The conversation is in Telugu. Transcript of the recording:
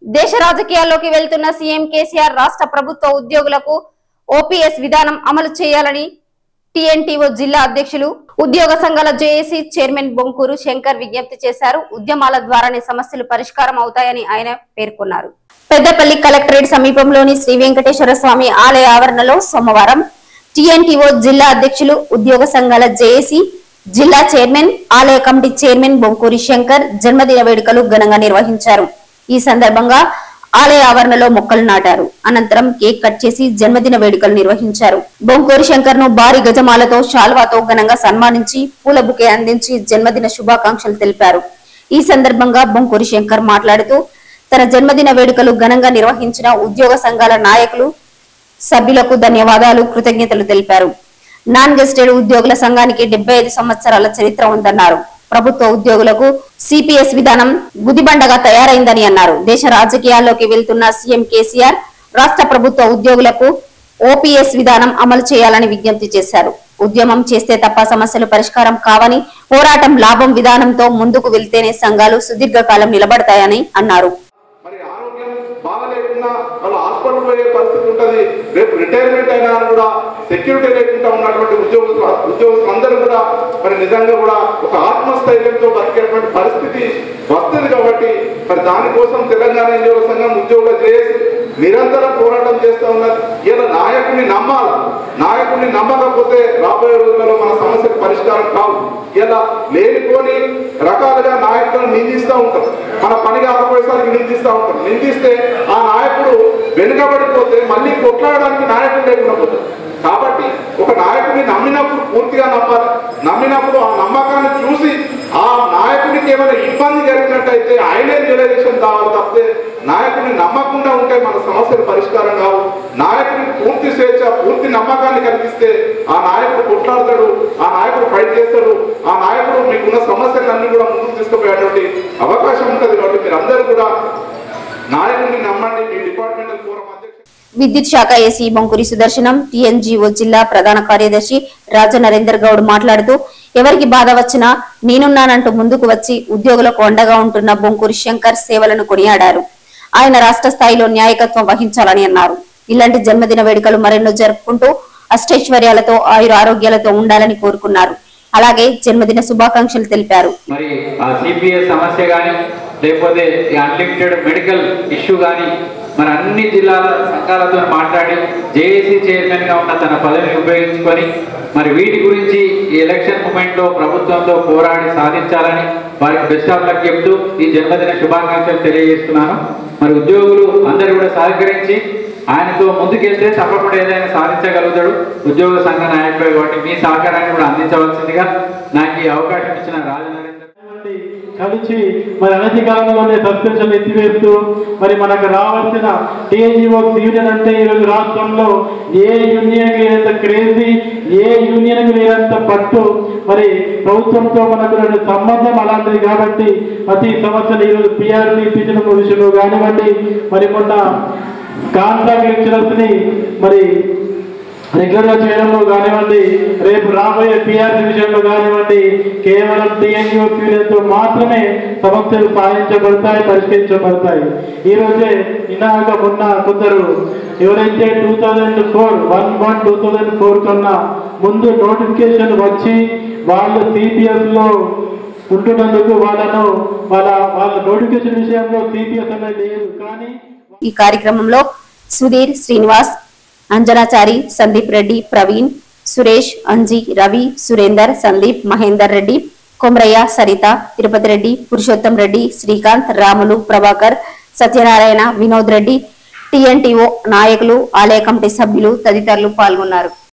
దేశ రాజకీయాల్లోకి వెళ్తున్న సీఎం కేసీఆర్ రాష్ట్ర ప్రభుత్వ ఉద్యోగులకు ఓపీఎస్ విధానం అమలు చేయాలని టీఎన్టీఓ జిల్లా అధ్యక్షులు ఉద్యోగ సంఘాల జేఏసీ చైర్మన్ బొంకూరు శంకర్ విజ్ఞప్తి చేశారు ఉద్యమాల ద్వారానే సమస్యలు పరిష్కారం అవుతాయని ఆయన పేర్కొన్నారు పెద్దపల్లి కలెక్టరేట్ సమీపంలోని శ్రీ వెంకటేశ్వర స్వామి ఆలయ ఆవరణలో సోమవారం టీఎన్టీఓ జిల్లా అధ్యక్షులు ఉద్యోగ సంఘాల జేఏసీ జిల్లా చైర్మన్ ఆలయ కమిటీ చైర్మన్ బొంకూరి శంకర్ జన్మదిన వేడుకలు ఘనంగా నిర్వహించారు ఈ సందర్భంగా ఆలయ ఆవరణలో మొక్కలు నాటారు అనంతరం కేక్ కట్ చేసి జన్మదిన వేడుకలు నిర్వహించారు బొంకూరి శంకర్ ను భారీ గజమాలతో శాల్వాతో ఘనంగా సన్మానించి పూల బుకే అందించి జన్మదిన శుభాకాంక్షలు తెలిపారు ఈ సందర్భంగా బొంకూరి శంకర్ మాట్లాడుతూ తన జన్మదిన వేడుకలు ఘనంగా నిర్వహించిన ఉద్యోగ సంఘాల నాయకులు సభ్యులకు ధన్యవాదాలు కృతజ్ఞతలు తెలిపారు నాన్ గెస్టెడ్ ఉద్యోగుల సంఘానికి డెబ్బై ఐదు సంవత్సరాల చరిత్ర ఉందన్నారు ప్రభుత్వ ఉద్యోగులకు సిపిఎస్ విధానం గుదిబండగా తయారైందని అన్నారు దేశ రాజకీయాల్లోకి వెళ్తున్న సీఎం కేసీఆర్ రాష్ట్ర ప్రభుత్వ ఉద్యోగులకు ఓపీఎస్ విధానం అమలు చేయాలని విజ్ఞప్తి చేశారు ఉద్యమం చేస్తే తప్ప సమస్యలు పరిష్కారం కావని పోరాటం లాభం విధానంతో ముందుకు వెళ్తేనే సంఘాలు సుదీర్ఘకాలం నిలబడతాయని అన్నారు మరి ఆరోగ్యం బాగలేకున్నా వాళ్ళు హాస్పిటల్ పోయే పరిస్థితి ఉంటుంది రేపు రిటైర్మెంట్ అయినా కూడా సెక్యూరిటీ లేకుండా ఉన్నటువంటి ఉద్యోగులు ఉద్యోగులు అందరూ కూడా మరి నిజంగా కూడా ఒక ఆత్మస్థైర్యంతో బతికేటువంటి పరిస్థితి వస్తుంది కాబట్టి మరి దానికోసం తెలంగాణ ఉద్యోగ సంఘం ఉద్యోగులు చేసి నిరంతరం పోరాటం చేస్తూ ఉన్నారు ఇలా నాయకుడిని నమ్మాలి నాయకుడిని నమ్మకపోతే రాబోయే రోజులలో మన సమస్యకు పరిష్కారం కావు ఇలా లేనిపోని రకాలుగా నాయకులను నిందిస్తూ ఉంటారు మన పని కాకపోయేసరికి నిందిస్తూ ఉంటారు నిందిస్తే ఆ నాయకుడు వెనుకబడిపోతే మళ్ళీ కొట్లాడడానికి నాయకుడు లేకుండా పోతాడు కాబట్టి ఒక నాయకుడిని నమ్మినప్పుడు పూర్తిగా నమ్మాలి నమ్మినప్పుడు ఆ నమ్మకాన్ని చూసి ఆ నాయకుడికి ఏమైనా ఇబ్బంది కలిగినట్టయితే ఆయనే రియలైజేషన్ కావాలి తప్పితే నాయకుడిని నమ్మకుండా ఉంటే మన సమస్యలు పరిష్కారం కావు నాయకుడికి పూర్తి స్వేచ్ఛ పూర్తి నమ్మకాన్ని కలిగిస్తే ఆ నాయకుడు కొట్లాడతాడు ఆ నాయకుడు ఫైట్ చేస్తాడు ఆ నాయకుడు మీకున్న సమస్యలన్నీ కూడా ముందుకు తీసుకుపోయేటువంటి అవకాశం ఉంటుంది కాబట్టి మీరు అందరూ కూడా నాయకుడిని నమ్మండి మీ డిపార్ట్మెంటల్ ఫోరం అధ్యక్షుడు విద్యుత్ శాఖ ఏసీ బొంకురి సుదర్శనం టీఎన్జీఓ జిల్లా ప్రధాన కార్యదర్శి రాజ నరేందర్ గౌడ్ మాట్లాడుతూ ఎవరికి బాధ వచ్చినా నేనున్నానంటూ ముందుకు వచ్చి ఉద్యోగులకు అండగా ఉంటున్న బొంకూరి శంకర్ సేవలను కొనియాడారు ఆయన రాష్ట్ర స్థాయిలో న్యాయకత్వం వహించాలని అన్నారు ఇలాంటి జన్మదిన వేడుకలు మరెన్నో జరుపుకుంటూ అష్టైశ్వర్యాలతో ఆయుర ఆరోగ్యాలతో ఉండాలని కోరుకున్నారు అలాగే జన్మదిన శుభాకాంక్షలు తెలిపారు మరి ఆ సిపిఎస్ సమస్య కానీ లేకపోతే ఈ అన్లిమిటెడ్ మెడికల్ ఇష్యూ కానీ మరి అన్ని జిల్లాల సంఘాలతో మాట్లాడి జేఏసీ చైర్మన్ గా ఉన్న తన పదవిని ఉపయోగించుకొని మరి వీటి గురించి ఈ ఎలక్షన్ మూమెంట్ లో ప్రభుత్వంతో పోరాడి సాధించాలని వారికి బెస్ట్ ఆఫ్ లక్ చెప్తూ ఈ జన్మదిన శుభాకాంక్షలు తెలియజేస్తున్నాను మరి ఉద్యోగులు అందరూ కూడా సహకరించి ఆయనతో ముందుకెళ్తే తప్పకుండా ఏదైనా సాధించగలుగుతాడు ఉద్యోగ సంఘ నాయకుడు కాబట్టి మీ సహకారాన్ని కూడా అందించవలసిందిగా నాకు ఈ అవకాశం ఇచ్చిన రాజనరేంద్ర మంది కలిసి మరి అనతి కాలంలోనే సస్పెన్షన్ ఎత్తివేస్తూ మరి మనకు రావాల్సిన టీఎన్జిఓ యూనియన్ అంటే ఈరోజు రాష్ట్రంలో ఏ యూనియన్ లేనంత క్రేజీ ఏ యూనియన్ లేనంత పట్టు మరి ప్రభుత్వంతో మనకు రెండు సంబంధం అలాంటిది కాబట్టి ప్రతి సంవత్సరం ఈరోజు పిఆర్సీ పింఛను విషయంలో కానివ్వండి మరి మొన్న కాంట్రాక్ట్ లెక్చరర్స్ని మరి రెగ్యులర్గా చేయడంలో కానివ్వండి రేపు రాబోయే పిఆర్సీ విషయంలో కానివ్వండి కేవలం టీఎన్యూ తో మాత్రమే సమస్యలు సాధించబడతాయి పరిష్కరించబడతాయి ఈ రోజే ఇన్నాక మొన్న కొందరు ఎవరైతే two thousand four one one two thousand four కన్నా ముందు నోటిఫికేషన్ వచ్చి వాళ్ళు సిపిఎస్ లో ఉంటున్నందుకు వాళ్ళను వాళ్ళ వాళ్ళ నోటిఫికేషన్ విషయంలో సిపిఎస్ అనేది లేదు కానీ ఈ కార్యక్రమంలో సుధీర్ శ్రీనివాస్ అంజనాచారి సందీప్ రెడ్డి ప్రవీణ్ సురేష్ అంజీ రవి సురేందర్ సందీప్ మహేందర్ రెడ్డి కొమరయ్య సరిత తిరుపతి రెడ్డి పురుషోత్తం రెడ్డి శ్రీకాంత్ రాములు ప్రభాకర్ సత్యనారాయణ వినోద్ రెడ్డి టిఎన్టీఓ నాయకులు ఆలయ కమిటీ సభ్యులు తదితరులు పాల్గొన్నారు